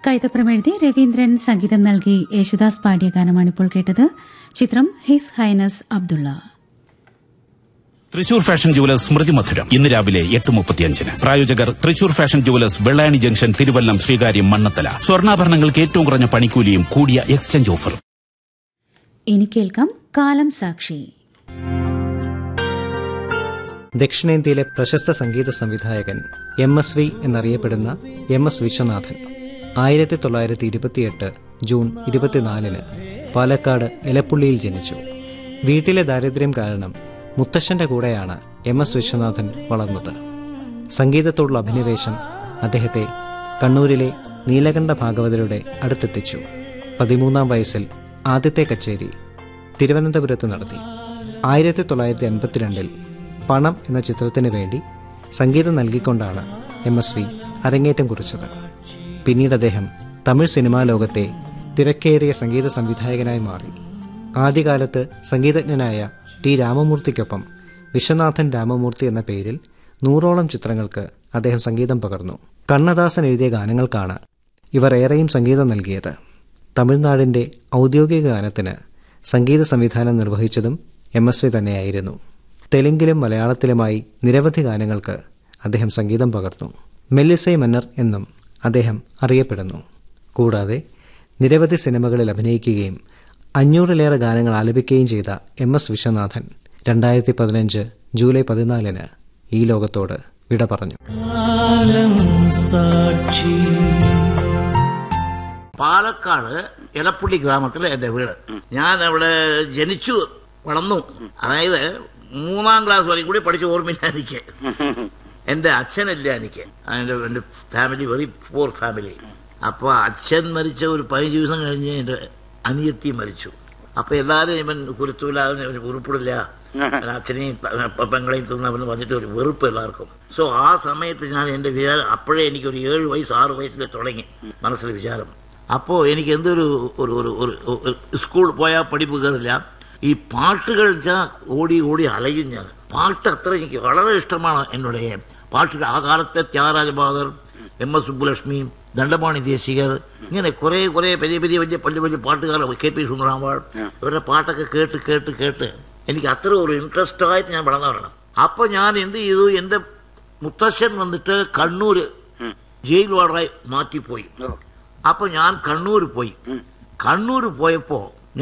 കൈതപ്രം എഴുതി രവീന്ദ്രൻ സംഗീതം നൽകി യേശുദാസ് പാടിയ ഗാനമാണിപ്പോൾ കേട്ടത് ചിത്രം his highness Abdullah Thrissur fashion jewellers സ്മൃതി മധുരം ഇന്ന് രാവിലെ എട്ട് മുപ്പത്തിയഞ്ചിന് പ്രായോജകർ Thrissur fashion jewellers Vellayani junction Thiruvallam Sreekaryam Mannanthala സ്വർണ്ണാഭരണങ്ങൾക്ക് ഏറ്റവും കുറഞ്ഞ പണിക്കൂലിയും കൂടിയ എക്സ്ചേഞ്ച് ഓഫറും ഇനി കേൾക്കാം കാലം സാക്ഷി ദക്ഷിണേന്ത്യയിലെ പ്രശസ്ത സംഗീത സംവിധായകൻ എം എസ് വി എന്നറിയപ്പെടുന്ന എം എസ് വിശ്വനാഥൻ ആയിരത്തി തൊള്ളായിരത്തി ഇരുപത്തിയെട്ട് ജൂൺ ഇരുപത്തിനാലിന് പാലക്കാട് എലപ്പുള്ളിയിൽ ജനിച്ചു വീട്ടിലെ ദാരിദ്ര്യം കാരണം മുത്തശ്ശന്റെ കൂടെയാണ് എം എസ് വിശ്വനാഥൻ വളർന്നത് സംഗീതത്തോടുള്ള അഭിനിവേശം അദ്ദേഹത്തെ കണ്ണൂരിലെ നീലകണ്ഠ ഭാഗവതരുടെ അടുത്തെത്തിച്ചു പതിമൂന്നാം വയസ്സിൽ ആദ്യത്തെ കച്ചേരി തിരുവനന്തപുരത്ത് നടത്തി ആയിരത്തി തൊള്ളായിരത്തി അൻപത്തിരണ്ടിൽ പണം എന്ന ചിത്രത്തിന് വേണ്ടി സംഗീതം നൽകിക്കൊണ്ടാണ് എം എസ് വി അരങ്ങേറ്റം കുറിച്ചത് പിന്നീട് അദ്ദേഹം തമിഴ് സിനിമാ ലോകത്തെ തിരക്കേറിയ സംഗീത സംവിധായകനായി മാറി ആദ്യകാലത്ത് സംഗീതജ്ഞനായ ടി രാമമൂർത്തിക്കൊപ്പം വിശ്വനാഥൻ രാമമൂർത്തി എന്ന പേരിൽ നൂറോളം ചിത്രങ്ങൾക്ക് അദ്ദേഹം സംഗീതം പകർന്നു കണ്ണദാസൻ എഴുതിയ ഗാനങ്ങൾക്കാണ് ഇവർ ഏറെയും സംഗീതം നൽകിയത് തമിഴ്നാടിന്റെ ഔദ്യോഗിക ഗാനത്തിന് സംഗീത സംവിധാനം നിർവഹിച്ചതും എം എസ് വി തന്നെയായിരുന്നു തെലുങ്കിലും മലയാളത്തിലുമായി നിരവധി ഗാനങ്ങൾക്ക് അദ്ദേഹം സംഗീതം പകർന്നു മെല്ലിസൈ മന്നർ എന്നും അദ്ദേഹം അറിയപ്പെടുന്നു കൂടാതെ നിരവധി സിനിമകളിൽ അഭിനയിക്കുകയും അഞ്ഞൂറിലേറെ ഗാനങ്ങൾ ആലപിക്കുകയും ചെയ്ത എം എസ് വിശ്വനാഥൻ രണ്ടായിരത്തി പതിനഞ്ച് ജൂലൈ പതിനാലിന് ഈ ലോകത്തോട് വിട പറഞ്ഞു പാലക്കാട് എലപ്പുള്ളി ഗ്രാമത്തിലെ എന്റെ വീട് ഞാൻ അവിടെ ജനിച്ചു വളർന്നു അതായത് മൂന്നാം ക്ലാസ് വരെയും കൂടി പഠിച്ച ഓർമ്മയില്ല എനിക്ക് എന്റെ അച്ഛനില്ല എനിക്ക് എന്റെ എന്റെ ഫാമിലി വെറി പൂർ ഫാമിലി അപ്പൊ അച്ഛൻ മരിച്ച ഒരു പതിനഞ്ച് ദിവസം കഴിഞ്ഞ് എന്റെ അനിയത്തി മരിച്ചു അപ്പൊ എല്ലാരും ഇവൻ കുരുത്തൂല അവന് ഉരുപ്പിടില്ല അച്ഛനെയും പ- പെങ്ങളെയും തിന്നവന് വന്നിട്ട് ഒരു വെറുപ്പ് എല്ലാവർക്കും സോ ആ സമയത്ത് ഞാൻ എന്റെ വിചാരം അപ്പോഴേ എനിക്ക് ഒരു ഏഴ് വയസ്സ് ആറ് വയസ്സിൽ തുടങ്ങി മനസ്സിൽ വിചാരം അപ്പോൾ എനിക്ക് എന്തൊരു ഒരു ഒരു ഒരു ഒരു സ്കൂൾ പോയാൽ പഠിപ്പ് കയറില്ല ഈ പാട്ടുകൾ വെച്ചാൽ ഓടി ഓടി അലയും ഞാൻ പാട്ട് അത്ര എനിക്ക് വളരെ ഇഷ്ടമാണ് എന്നോട് പാട്ടുകൾ ആ കാലത്തെ ത്യാഗരാജ ബഹാദർ എം എസ് സുബ്ബലക്ഷ്മി ദണ്ഡപാണി ദേശികർ ഇങ്ങനെ കുറെ കുറെ വലിയ വലിയ വലിയ വലിയ വലിയ പാട്ടുകാർ കെ പി സുന്ദരാമ്പാൾ ഇവരുടെ പാട്ടൊക്കെ കേട്ട് കേട്ട് കേട്ട് എനിക്ക് അത്ര ഒരു ഇൻട്രസ്റ്റ് ആയിട്ട് ഞാൻ വളർന്നവരാണ് അപ്പൊ ഞാൻ എന്ത് ചെയ്തു എന്റെ മുത്തശ്ശൻ വന്നിട്ട് കണ്ണൂര് ജയിൽ വാർഡറായി മാറ്റിപ്പോയി അപ്പൊ ഞാൻ കണ്ണൂർ പോയി കണ്ണൂർ പോയപ്പോ